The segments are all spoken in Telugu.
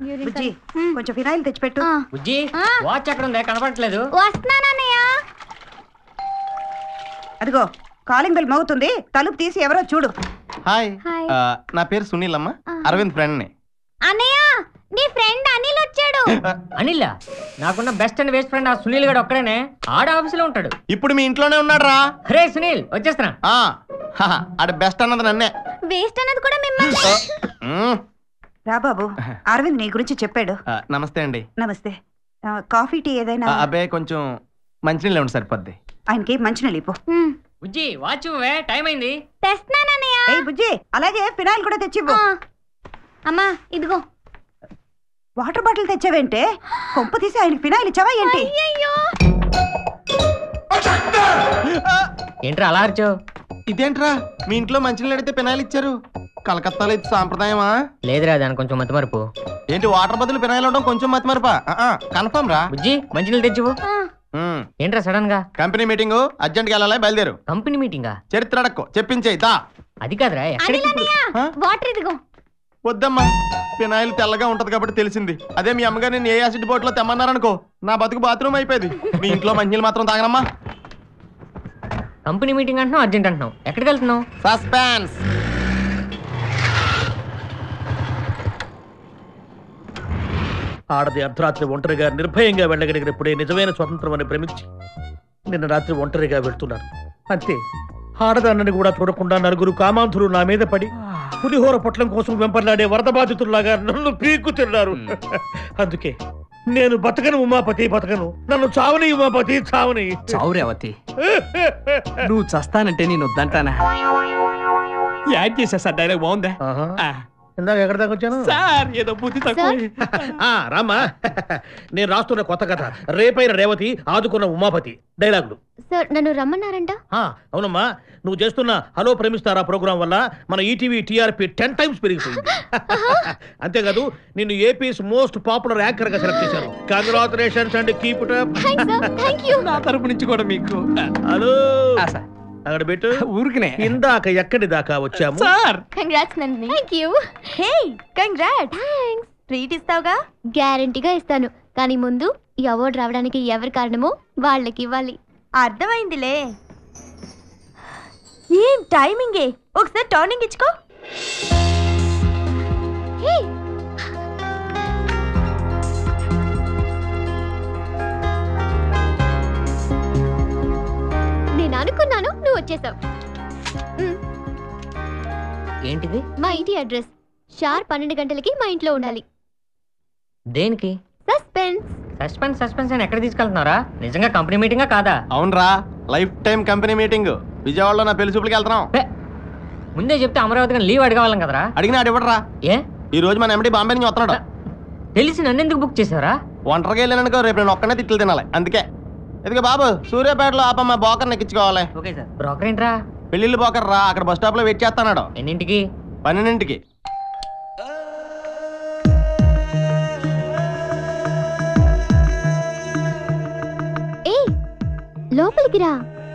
బుజ్జి కొంచెం ఫినాయిల్ తెచ్చిపెట్టు ఆ, బుజ్జి ఆ. వాచ్ ఎక్కడ ఉందా కనపడట్లేదు వస్తున్నానన్నయ్య అదిగో కాలింగ్ బెల్ మోగుతుంది తలుపు తీసి ఎవరో చూడు హాయ్ హాయ్. ఆ, నా పేరు సునీల్ అమ్మ ఆ. అరవింద్ ఫ్రెండ్ని అన్నయ్య నీ ఫ్రెండ్ అనిల్ వచ్చాడు అనిల్ నాకున్న బెస్ట్ అండ్ వేస్ట్ ఫ్రెండ్ ఆ సునీల్ గడు ఒక్కడేనే ఆడ ఆఫీస్ లో ఉంటాడు ఇప్పుడు మీ ఇంట్లోనే ఉన్నాడు రా రే సునీల్ వచ్చేస్తున్నా ఆడ బెస్ట్ అన్నది నన్నే వేస్ట్ అన్నది కూడా మిమ్మల్ని మ్మ్. రా బాబు అరవింద్ నీ గురించి చెప్పాడు ఆ, నమస్తే అండి నమస్తే ఆ, కాఫీ టీ ఏదైనా ఆ, అబ్బే కొంచెం మంచినీళ్ళు ఉండి సరిపోద్ది ఆయనకి మంచినీళ్ళు ఇప్పు ఉమ్, బుజ్జి వాచ్ ఇవ్వవే టైం అయింది తెస్తున్నానన్నయ్య ఏయ్ బుజ్జి అలాగే ఫినాయిల్ కూడా తెచ్చివ్వు ఆ. అమ్మా ఇదిగో వాటర్ బాటిల్ తెచ్చావేంటే కొంప తీసి ఆయనకి ఫినాయిల్ ఇచ్చావా ఏంటి అయ్యయ్యో ఏంట్రా అలా అరిచావు ఇదేంట్రా మీ ఇంట్లో మంచినీళ్ళు అడిగితే పినాయిలు ఇచ్చారు కలకత్తాలో ఇది సాంప్రదాయమా లేదురా దాని కొంచెం మతి మరుపు ఏంటి వాటర్ బదులు పినాయిల్ అవడం కొంచెం మతి మరపా కన్ఫర్మ్ రా బుజ్జి మంచినీళ్ళు తెచ్చివు ఆ, మ్మ్. ఏంట్రా సడన్ గా కంపెనీ మీటింగ్ అర్జెంట్గా వెళ్ళాలి బయలుదేరు కంపెనీ మీటింగా చరిత్ర అడక్కు చెప్పించేయి దా అది కాదురా ఎక్కడికి అనిల్ ఇప్పుడు? అన్నయ్య ఆ? వాటర్ ఇదిగో వద్దమ్మా పినాయిల్ తెల్లగా ఉంటది కాబట్టి తెలిసింది అదే మీ అమ్మగారు నేను ఏ యాసిడ్ బోట్లో తెమ్మన్నారనుకో నా బతుకు బాత్రూమ్ అయిపోయేది మీ ఇంట్లో మంచినీళ్ళు మాత్రం తాగనమ్మా కంపెనీ మీటింగ్ అంటున్నావు అర్జెంట్ అంటున్నావు ఎక్కడికి వెళ్తున్నావు సస్పెన్స్ ఆడది అర్ధరాత్రి ఒంటరిగా నిర్భయంగా వెళ్ళగలిగినప్పుడే నిజమైన స్వతంత్రం అని భ్రమించి నిన్న రాత్రి ఒంటరిగా వెళ్తున్నాను అంతే ఆడదాన్నని కూడా చూడకుండా నలుగురు కామాంధులు నా మీద పడి పులిహోర పొట్లం కోసం వెంపర్లాడే వరద బాధితుల్లాగా నన్ను పీకు తిన్నారు అందుకే నేను బతకను ఉమాపతి బతకను నన్ను చావని ఉమాపతి చావని చావు రేవతి నువ్వు చస్తానంటే నేను వద్దంటానా యాడ్ చేసా సార్ డైలాగ్ బాగుందా ఆహా. ఆ, ఇందాక ఎక్కడ దాకా వచ్చాను సార్ ఏదో బుద్ధి తక్కువ ఆ, రామ్మా నేను రాస్తున్న కొత్త కథ రేపైన రేవతి ఆదుకున్న ఉమాపతి డైలాగులు సార్ నన్ను రమ్మన్నారంట ఆ, అవునమ్మా నువ్వు చేస్తున్న హలో ప్రేమిస్తారా ప్రోగ్రాం వల్ల మన ఈటీవీ టీఆర్పీ టెన్ టైమ్స్ పెరిగిపోయింది అంతేకాదు నిన్ను ఏపీస్ మోస్ట్ పాపులర్ యాంకర్ గా సెలెక్ట్ చేశారు congratulations and keep it up thanks sir thank you నా తరపు నుంచి కూడా మీకు హలో ఆ, సార్ అక్కడ పెట్టు ఊరికనే ఇందాక ఎక్కడి దాకా వచ్చాము sir congrats Nandini thank you hey congrats thanks treat ఇస్తావుగా గ్యారంటీగా ఇస్తాను కానీ ముందు ఈ అవార్డు రావడానికి ఎవరి కారణమో వాళ్ళకి ఇవ్వాలి అర్థమైందిలే ఏం టైమింగే ఒకసారి టర్నింగ్ ఇచ్చుకో హే నేను అనుకున్నాను నువ్వు వచ్చేసావు మ్, ఏంటిది మా ఇంటి అడ్రస్ షార్ పన్నెండు గంటలకి మా ఇంట్లో ఉండాలి దేనికి సస్పెన్స్ సస్పెన్స్ సస్పెన్స్ అని ఎక్కడ తీసుకెళ్తున్నారా నిజంగా కంపెనీ మీటింగా కాదా అవునరా లైఫ్ టైం కంపెనీ మీటింగ్ విజయవాడలో నా పెళ్లి చూపులకి వెళ్తున్నాం పే, ముందే చెప్తే అమరావతికి లీవ్ అడగవాళ్ళం కదరా అడిగినా అడివడరా ఏ ఈ రోజు మన ఎండి బాంబే నుంచి వస్తున్నాడు తెలిసి నన్ను ఎందుకు బుక్ చేసావరా ఒంటరిగా వెళ్ళానుకో రేపు నేను ఒక్కనే తిట్లు తినాలి అందుకే ఇదిగో బాబు సూర్యాపేటలో ఆపమ్మ బోకర్ ఎక్కించుకోవాలి ఓకే సార్ బ్రోకర్ ఏంట్రా పెళ్ళిళ్ళు బోకర్ రా అక్కడ బస్ స్టాప్ లో వెయిట్ చేస్తాడు ఎన్నింటికి పన్నెండింటికి ఏ లోపలికి రా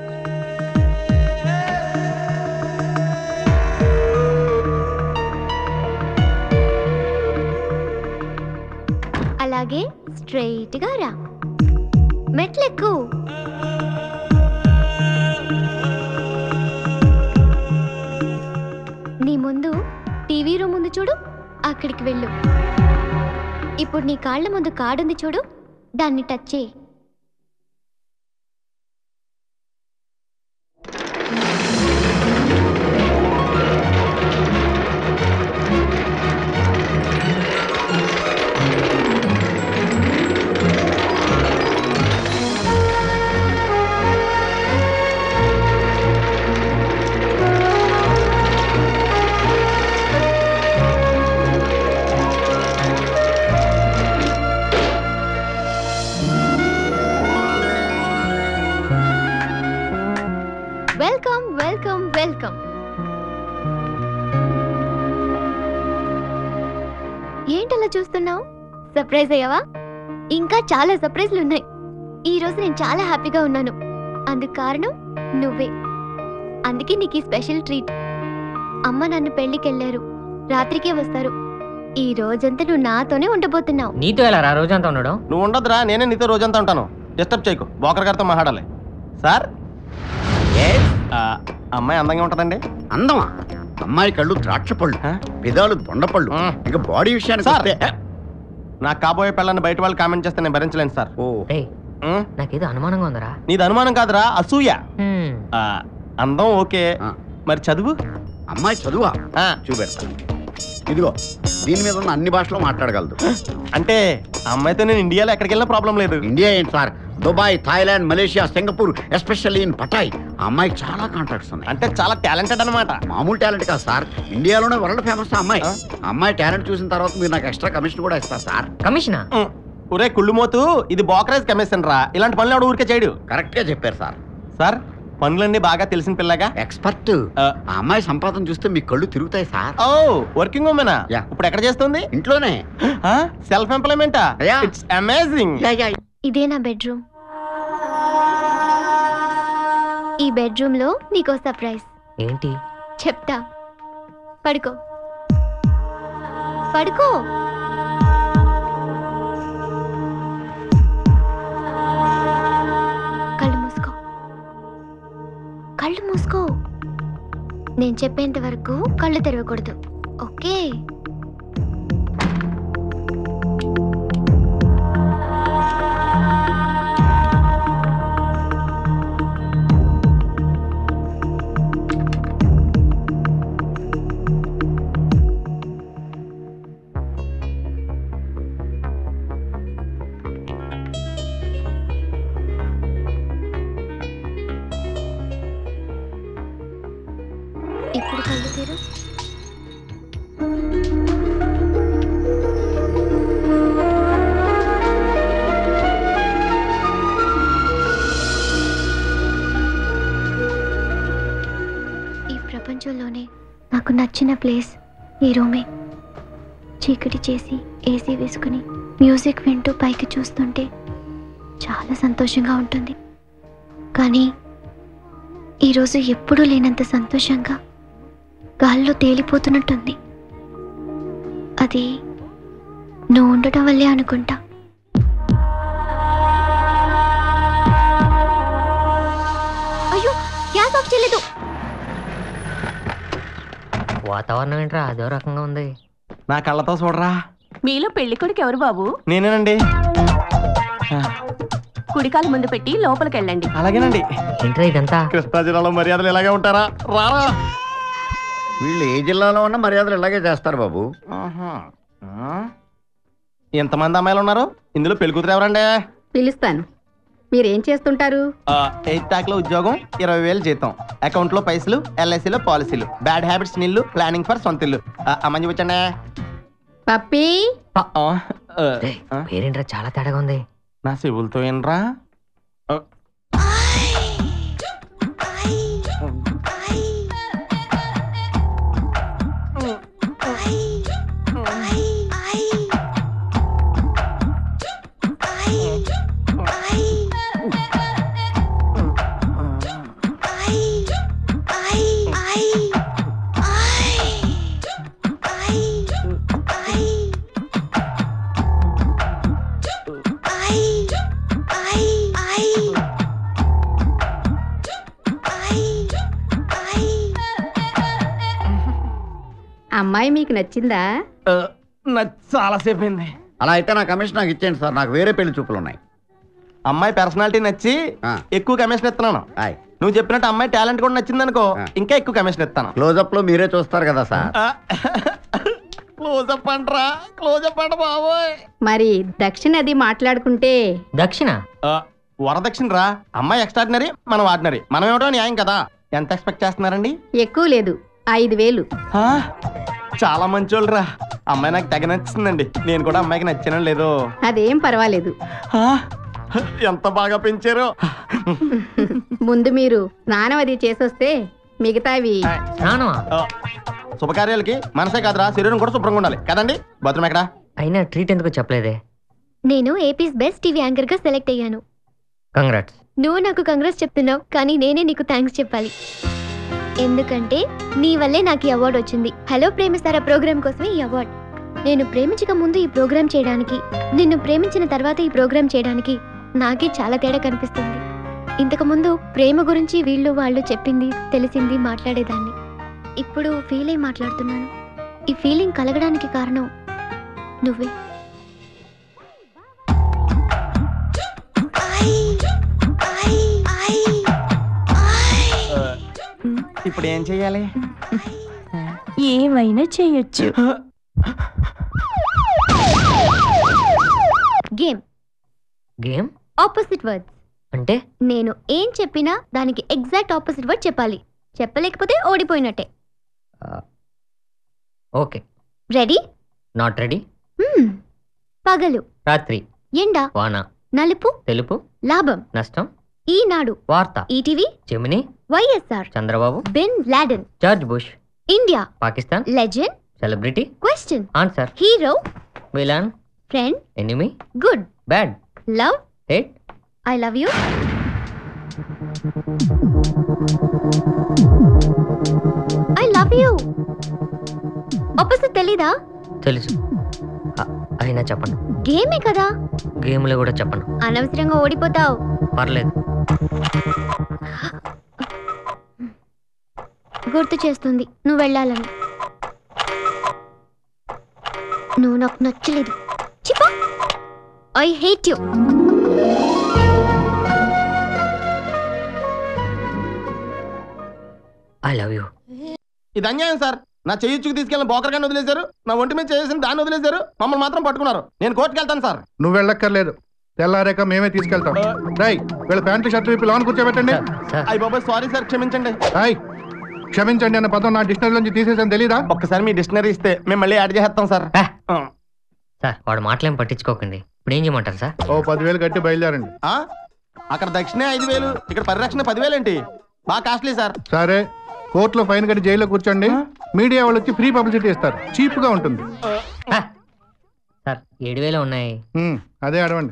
అలాగే స్ట్రైట్ గా రా మెట్లెక్కు నీ ముందు టీవీ రూమ్ ఉంది చూడు అక్కడికి వెళ్ళు ఇప్పుడు నీ కాళ్ళ ముందు కార్డుంది చూడు దాన్ని టచ్ చేయి వెల్కమ్ వెల్కమ్ వెల్కమ్ ఏంటలా చూస్తున్నావు సర్ప్రైజ్ అయ్యావా ఇంకా చాలా సర్ప్రైజ్లు ఉన్నాయి ఈ రోజు నేను చాలా హ్యాపీగా ఉన్నాను అందుకు కారణం నువ్వే అందుకే నీకు ఈ స్పెషల్ ట్రీట్ అమ్మ నన్ను పెళ్లికి వెళ్ళారు రాత్రికే వస్తారు ఈ రోజంతా నువ్వు నాతోనే ఉండబోతున్నావు నీతో ఎలా రా రోజంతా ఉండడం నువ్వు ఉండదురా నేనే నీతో రోజంతా ఉంటాను డిస్టర్బ్ చేయకు బోకర్ గారితో మాట్లాడాలి సార్ ఆ, అమ్మాయి అందంగా ఉంటుందండి అందమా అమ్మాయి కళ్ళు ద్రాక్ష పళ్ళు ఆ? పెదాలు దొండపళ్ళు ఆ. ఇంకా బాడీ విషయానికి సార్. వస్తే నాకు కాబోయే పిల్లని బయట వాళ్ళు కామెంట్ చేస్తే నేను భరించలేను సార్ ఓ రే ఉం? నాకేదో అనుమానంగా ఉందరా నీది అనుమానం కాదురా అసూయ హ్మ్. ఆ, అందం ఓకే ఆ. మరి చదువు అమ్మాయి చదువా ఆ, చూపెడతా ఇదిగో దీని మీద ఉన్న అన్ని భాషలో మాట్లాడగలదు అంటే ఆ అమ్మాయితో నేను ఇండియాలో ఎక్కడికి వెళ్ళినా ప్రాబ్లం లేదు ఇండియా ఏంటి సార్ Dubai Thailand Malaysia Singapore especially in Pattaya ఆ అమ్మాయికి చాలా కాంటాక్ట్స్ ఉన్నాయి అంటే చాలా టాలెంటెడ్ అనమాట మామూలు టాలెంట్ కాదు సార్ ఇండియాలోనే వరల్డ్ ఫేమస్ అమ్మాయి ఆ? ఆ అమ్మాయి టాలెంట్ చూసిన తర్వాత మీరు నాకు ఎక్స్ట్రా కమిషన్ కూడా ఇస్తారు సార్ కమిషనా ఒరే కుళ్ళుమోతు ఇది బోకరేజ్ కమిషన్ రా ఇలాంటి పనులు ఎవడు ఊరికే చేయడు కరెక్ట్ గా చెప్పారు సార్ సార్ పనులన్నీ బాగా తెలిసిన పిల్లగా ఎక్స్పర్ట్ ఆ. ఆ అమ్మాయి సంపాదన చూస్తే మీ కళ్ళు తిరుగుతాయి సార్ ఓ వర్కింగ్ ఉమెనా యా. ఇప్పుడు ఎక్కడ చేస్తుంది ఇంట్లోనే సెల్ఫ్ ఎంప్లాయ్మెంటా yeah. It's amazing yeah, yeah. ఇదే నా బెడ్రూమ్ ఈ బెడ్రూమ్ లో నీకో సర్ప్రైజ్ ఏంటి చెప్తా పడుకో పడుకో కళ్ళు మూసుకో కళ్ళు మూసుకో నేను చెప్పేంత వరకు కళ్ళు తెరవకూడదు ఓకే ఇప్పుడు కళ్ళు తెరు ఈ ప్రపంచంలోనే నాకు నచ్చిన ప్లేస్ ఈ రూమే చీకటి చేసి ఏసీ వేసుకుని మ్యూజిక్ వింటూ పైకి చూస్తుంటే చాలా సంతోషంగా ఉంటుంది కానీ ఈరోజు ఎప్పుడూ లేనంత సంతోషంగా గాల్లో తేలిపోతున్నట్టుంది అది నువ్వు ఉండటం వల్లే అనుకుంటా అయ్యో గ్యాస్ ఆఫ్ చేయలేదు వాతావరణం ఏంట్రా అదో రకంగా ఉంది నా కళ్ళతో చూడరా మీలో పెళ్లి కొడుకు ఎవరు బాబు నేనేనండి ఆ, కుడికాలు ముందు పెట్టి లోపలికి వెళ్ళండి అలాగేనండి ఏంట్రా ఇదంతా కృష్ణా జిల్లాలో మర్యాదలు ఇలాగే ఉంటారా రారా వీళ్ళు ఏ జిల్లాలో ఉన్న మర్యాదలు ఇలాగే చేస్తారు బాబు ఆహా. ఆ? ఎంతమంది అమ్మాయిలు ఉన్నారు ఇందులో పెళ్లి కూతురు ఎవరండి పిలుస్తాను మీరేం చేస్తుంటారు ఎయిత్ టాక్ లో ఉద్యోగం ఇరవై వేలు జీతం అకౌంట్ లో పైసలు ఎల్ఐసిలో పాలసీలు బ్యాడ్ హ్యాబిట్స్ నీళ్లు ప్లానింగ్ ఫర్ సొంత ఇల్లు ఆ, అమ్మని చూపించండి పప్పి ఆ, ఆ, రేయ్, ఆ, పేరేంట్రా చాలా తేడాగా ఉంది నా శివులతో ఏంట్రా ఆ. అమ్మాయి మీకు నచ్చిందా ఆ, నాకు చాలా సేపు అయింది అలా అయితే నా కమిషన్ నాకు ఇచ్చేయండి సార్ నాకు వేరే పెళ్లి చూపులు ఉన్నాయి అమ్మాయి పర్సనాలిటీ నచ్చి ఆ. ఎక్కువ కమిషన్ ఇస్తున్నాను హాయ్ నువ్వు చెప్పినట్టు అమ్మాయి టాలెంట్ కూడా నచ్చింది అనుకో ఆ. ఇంకా ఎక్కువ కమిషన్ ఇస్తాను క్లోజప్ లో మీరే చూస్తారు కదా సార్ క్లోజప్ అంటరా క్లోజప్ అంట బాబోయ్ మరి దక్షిణ అది మాట్లాడుకుంటే దక్షిణ ఆ, వరదక్షిణ రా అమ్మాయి ఎక్స్ట్రాడినరీ మనం ఆర్డినరీ మనం ఏమిటో న్యాయం కదా ఎంత ఎక్స్పెక్ట్ చేస్తున్నారండి ఎక్కువ లేదు ఐదు వేలు ఆ, చాలా మంచోళ్ళు రా అమ్మాయి నాకు తెగ నచ్చిందండి నేను కూడా అమ్మాయికి నచ్చానో లేదో అదేం పర్వాలేదు ఆ, ఎంత బాగా పెంచారో ముందు మీరు స్నానం అది చేసొస్తే మిగతావి స్నానమా ఆ, శుభకార్యాలకి మనసే కాదురా శరీరం కూడా శుభ్రంగా ఉండాలి కదండి భద్రం ఎక్కడా అయినా ట్రీట్ ఎందుకు చెప్పలేదే నేను ఏపీస్ బెస్ట్ టీవీ యాంకర్ గా సెలెక్ట్ అయ్యాను కంగ్రాట్స్ నువ్వు నాకు కంగ్రెస్ చెప్తున్నావు కానీ నేనే నీకు థ్యాంక్స్ చెప్పాలి ఎందుకంటే నీ వల్లే నాకు ఈ అవార్డు వచ్చింది హలో ప్రేమిస్తారా ప్రోగ్రామ్ కోసమే ఈ అవార్డ్ నేను ప్రేమించక ముందు ఈ ప్రోగ్రామ్ చేయడానికి నిన్ను ప్రేమించిన తర్వాత ఈ ప్రోగ్రామ్ చేయడానికి నాకే చాలా తేడా కనిపిస్తుంది ఇంతకు ముందు ప్రేమ గురించి వీళ్ళు వాళ్ళు చెప్పింది తెలిసింది మాట్లాడేదాన్ని ఇప్పుడు ఫీల్ అయి మాట్లాడుతున్నాను ఈ ఫీలింగ్ కలగడానికి కారణం నువ్వే ఇప్పుడు ఏం చెయ్యాలి ఏమైనా చేయొచ్చు గేమ్ గేమ్ ఆపోజిట్ వర్డ్స్ అంటే నేను ఏం చెప్పినా దానికి ఎగ్జాక్ట్ ఆపోజిట్ వర్డ్ చెప్పాలి చెప్పలేకపోతే ఓడిపోయినట్టే ఓకే రెడీ నాట్ రెడీ పగలు రాత్రి ఎండ వాన నలుపు తెలుపు లాభం నష్టం ఈనాడు వార్త ETV Gemini YSR Chandrababu bin Laden George Bush India Pakistan legend celebrity question answer hero villain friend enemy good bad love hate I love you I love you opposite తెలీదా తెలుసు అ- అయినా చెప్పను గేమే కదా గేమ్లో కూడా చెప్పను అనవసరంగా ఓడిపోతావు పర్లేదు గుర్తు చేస్తుంది నువ్వు వెళ్ళాలని నువ్వు నాకు నచ్చలేదు చిపా I hate you I love you ఇది అన్యాయం సార్ నా చెయ్యిచ్చుకు తీసుకెళ్ళిన బోకర్ గాని వదిలేశారు నా ఒంటి మీద చేసిన దాన్ని వదిలేశారు మమ్మల్ని మాత్రం పట్టుకున్నారు నేను కోర్టుకు వెళ్తాను సార్ నువ్వు వెళ్ళక్కర్లేదు తెల్లారాక మేమే తీసుకెళ్తాం రై వీళ్ళ ప్యాంటు షర్ట్ విప్పి లోన్ కూర్చోబెట్టండి సార్ అయ్యి బాబాయ్ సారీ సార్ క్షమించండి హాయ్ క్షమించండి అన్న పదం నా డిక్షనరీ నుంచి తీసేసాను తెలీదా ఒక్కసారి మీ డిక్షనరీ ఇస్తే మేము మళ్ళీ యాడ్ చేస్తాం సార్ హే. ఆ. సార్ వాడు మాటలేం పట్టించుకోకండి ఇప్పుడు ఏం చేయమంటారు సార్ ఓ పదివేలు కట్టి బయలుదేరండి ఆ? అక్కడ దక్షిణే ఐదు వేలు ఇక్కడ పరిరక్షణ పదివేలు ఏంటి బాగా కాస్ట్లీ సార్ సరే కోర్టులో ఫైన్ కట్టి జైల్లో కూర్చోండి మీడియా వాళ్ళు వచ్చి ఫ్రీ పబ్లిసిటీ ఇస్తారు చీప్ గా ఉంటుంది హే. సార్ ఏడు వేలు ఉన్నాయి ఉమ్, అదే అడవండి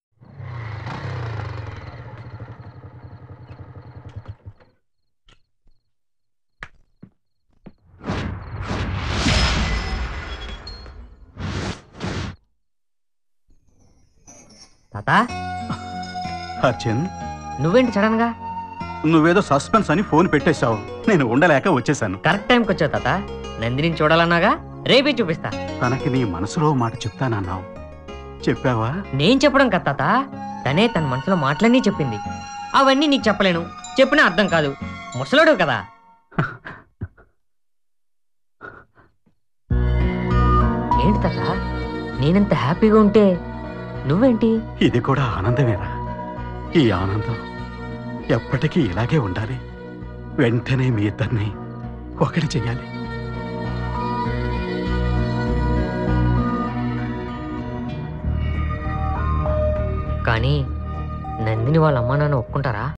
తాత అర్జున్ నువ్వేంటి సడన్ గా నువ్వేదో సస్పెన్స్ అని ఫోన్ పెట్టేశావు నేను ఉండలేక వచ్చేసాను కరెక్ట్ టైంకి వచ్చావు తాత నందిని చూడాలన్నాగా రేపే చూపిస్తా తనకి నీ మనసులో మాట చెప్తానన్నావు చెప్పావా నేను చెప్పడం కదా తాత తనే తన మనసులో మాటలన్నీ చెప్పింది అవన్నీ నీకు చెప్పలేను చెప్పినా అర్థం కాదు ముసలోడు కదా ఏంటి తాత నేనెంత హ్యాపీగా ఉంటే నువ్వేంటి ఇది కూడా ఆనందమేరా ఈ ఆనందం ఎప్పటికీ ఇలాగే ఉండాలి వెంటనే మీ ఇద్దరిని ఒకటి చెయ్యాలి కానీ నందిని వాళ్ళ అమ్మా నాన్న ఒప్పుకుంటారా